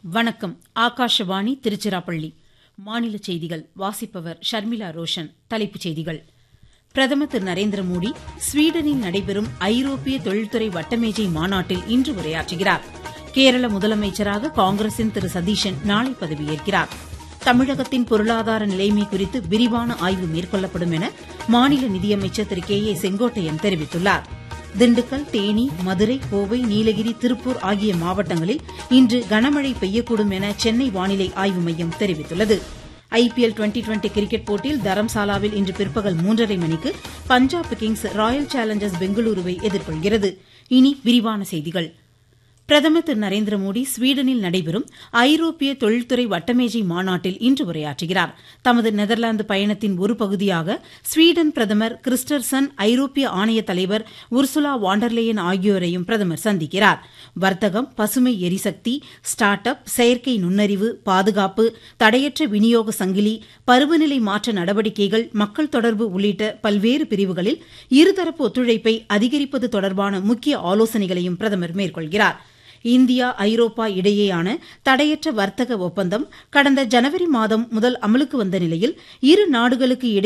வணக்கம் ஆகாஷவாணி திருச்சிராப்பள்ளி மாநில செய்திகள் வாசிப்பவர் ஷர்மிளா ரோஷன் தலைப்புச் செய்திகள் பிரதமர் திரு நரேந்திர மோடி ஸ்வீடனில் நடைபெறும் ஐரோப்பிய தொழில்துறை வட்டமேஜை மாநாட்டில் இன்று உரையாற்றுகிறார் கேரள முதலமைச்சராக காங்கிரசின் திரு சதீஷன் நாளை பதவியேற்கிறார் தமிழகத்தின் பொருளாதார நிலைமை குறித்து விரிவான ஆய்வு மேற்கொள்ளப்படும் என மாநில நிதியமைச்சர் திரு கே ஏ செங்கோட்டையன் தெரிவித்துள்ளார் திண்டுக்கல் தேனி மதுரை கோவை நீலகிரி திருப்பூர் ஆகிய மாவட்டங்களில் இன்று கனமழை பெய்யக்கூடும் என சென்னை வானிலை ஆய்வு மையம் தெரிவித்துள்ளது ஐபிஎல் டுவெண்டி டுவெண்டி கிரிக்கெட் போட்டியில் தரம்சாலாவில் இன்று பிற்பகல் மூன்றரை மணிக்கு பஞ்சாப் கிங்ஸ் ராயல் சேலஞ்சர்ஸ் பெங்களூருவை எதிர்கொள்கிறது இனி விரிவான செய்திகள் பிரதமர் திரு நரேந்திர மோடி ஸ்வீடனில் நடைபெறும் ஐரோப்பிய தொழில்துறை வட்டமேஜை மாநாட்டில் இன்று உரையாற்றுகிறார் தமது நெதர்லாந்து பயணத்தின் ஒரு பகுதியாக ஸ்வீடன் பிரதமர் கிறிஸ்டர்சன் ஐரோப்பிய ஆணைய தலைவர் உர்சுலா வாண்டர்லேயன் ஆகியோரையும் பிரதமர் சந்திக்கிறார் வர்த்தகம் பசுமை எரிசக்தி ஸ்டார்ட் அப் செயற்கை நுண்ணறிவு பாதுகாப்பு தடையற்ற விநியோக சங்கிலி பருவநிலை மாற்ற நடவடிக்கைகள் மக்கள் தொடர்பு உள்ளிட்ட பல்வேறு பிரிவுகளில் இருதரப்பு ஒத்துழைப்பை அதிகரிப்பது தொடர்பான முக்கிய ஆலோசனைகளையும் பிரதமர் மேற்கொள்கிறார் இந்தியா ஐரோப்பா இடையேயான தடையற்ற வர்த்தக ஒப்பந்தம் கடந்த ஜனவரி மாதம் முதல் அமலுக்கு வந்த நிலையில் இரு நாடுகளுக்கு இடையே